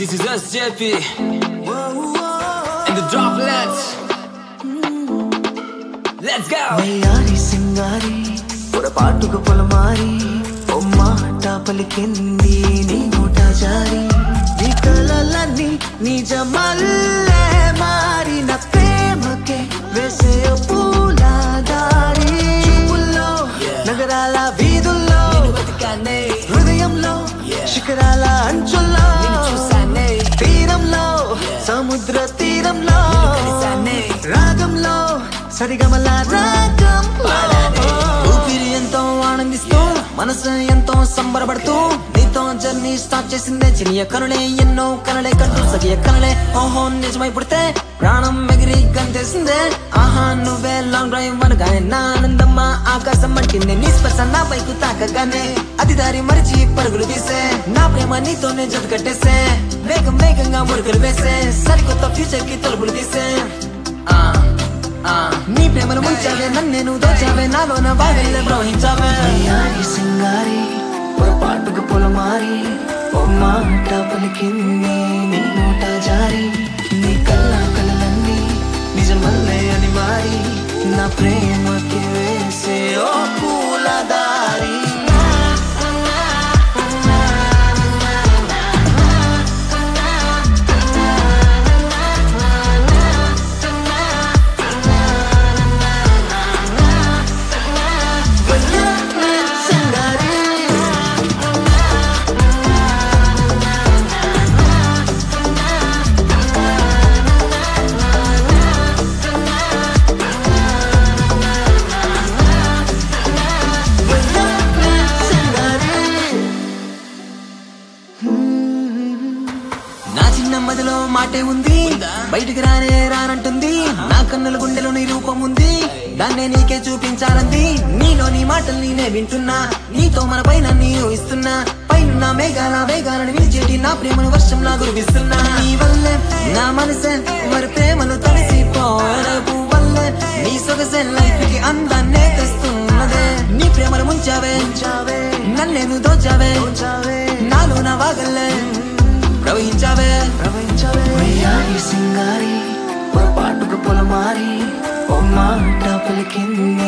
This is us, JP. And the droplets. Let's go. వయ్యారి సింగారి పొరపాటుకు పొలమారి ఓ మాట పలికింది నీ నోట జారి నీ కలలన్నీ నిజమల్లే మారిన ప్రేమకే వేసే ఓ పూల దారి చూపుల్లో నగరాల వీధుల్లో బతికానే, హృదయంలో శిఖరాల అంచుల్లో చూసానే, తీరంలో సముద్ర తీరంలో కలిసానే. రాగంలో సరిగమల రాగం ఊపిరి ఎంతో ఆనందిస్తూ మనసు ఎంతో సంబరపడుతూ నీతో జర్నీ స్టార్ట్ చేసిందే చినియ కనులే ఎన్నో కనులే కంటూ సగియ కనులే ఓహో నిజమై పుడితే ప్రాణం ఎగిరి గంతేసిందే ఆహా నువ్వే లాంగ్ డ్రైవ్ అనగానే నా ఆనందమ్మ ఆకాశం అంటింది నీ స్పర్శ నా పైకు తాకగానే అది దారి మరిచి పరుగులు తీసే నా ప్రేమ నీతోనే జత కట్టేసే వేగం వేగంగా మురుగులు వేసే సరికొత్త ఫ్యూచర్ కి తలుపులు తీసే ఆ ఆ నీ ప్రేమను ముంచావే నన్ను నేను దోచావే నాలోన బాగలే ప్రవహించావే అయ్యారి సింగారి పొరపాటుకు పొలమారి ఓ మాట పలికింది నీ నోట జారి నీ కళ్ళ కలలన్నీ నిజమల్లే అని మారి నా ప్రేమకి వేసే ఓ పూల దారి సింగారి నా చిన్న మదిలో మాటే ఉంది బయటికి రానే రానంటుంది నా కన్నుల గుండెలో నీ రూపం ఉంది దాన్నే నీకే చూపించాలంది నీలో నీ మాటలు నేనే వింటున్నా నీతో మన పైన నీ ఊహిస్తున్నా పైన మేఘాల వేగాలను విడిచేటి నా ప్రేమను వర్షంలా కురిపిస్తున్నా నీ వల్లే నా మనసే మరి ప్రేమను తడిసిపోయపు వల్లే నీ సొగసే లైఫ్ కి అందాన్నే తెస్తున్నదే నీ ప్రేమను ముంచావే నన్నేను దోచావే నాలో నా వాగల్లే ప్రవహించావే ప్రవహించావే వయ్యారి సింగారి పొరపాటుకు పొలమారి ఓ మాట పలికింది